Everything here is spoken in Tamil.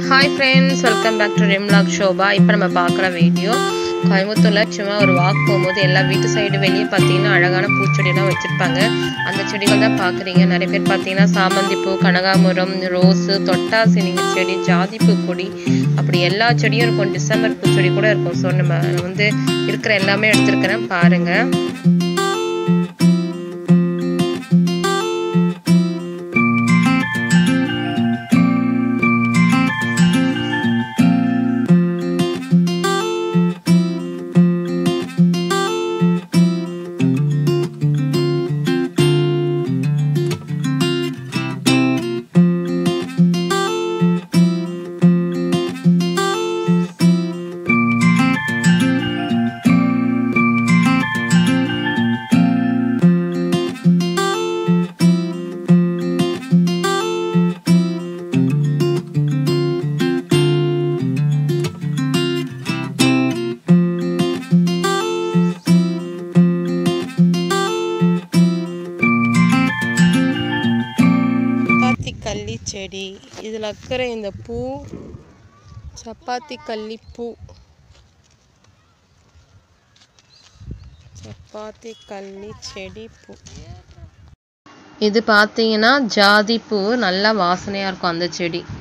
hi friends welcome back to ரிம்லாக் ஷோபா இப்போ நம்ம பார்க்குற வீடியோ கோயம்புத்தூரில் சும்மா ஒரு வாக் போகும்போது எல்லா வீட்டு சைடு வெளியே பார்த்தீங்கன்னா அழகான பூச்செடியெல்லாம் வச்சுருப்பாங்க அந்த செடிகள் தான் பார்க்குறீங்க நிறைய பேர் பார்த்தீங்கன்னா சாமந்தி பூ கனகாமுரம் ரோஸு தொட்டாசினிங்க செடி ஜாதிப்பூ கொடி அப்படி எல்லா செடியும் இருக்கும் டிசம்பர் பூச்செடி கூட இருக்கும் ஸோ நம்ம வந்து இருக்கிற எல்லாமே எடுத்துருக்கிறேன் பாருங்கள் சப்பாத்தி கள்ளி செடி இதில் இருக்கிற இந்த பூ சப்பாத்தி கள்ளி பூ சப்பாத்தி கள்ளி செடி பூ இது பார்த்தீங்கன்னா ஜாதி பூ நல்லா வாசனையாக இருக்கும் அந்த செடி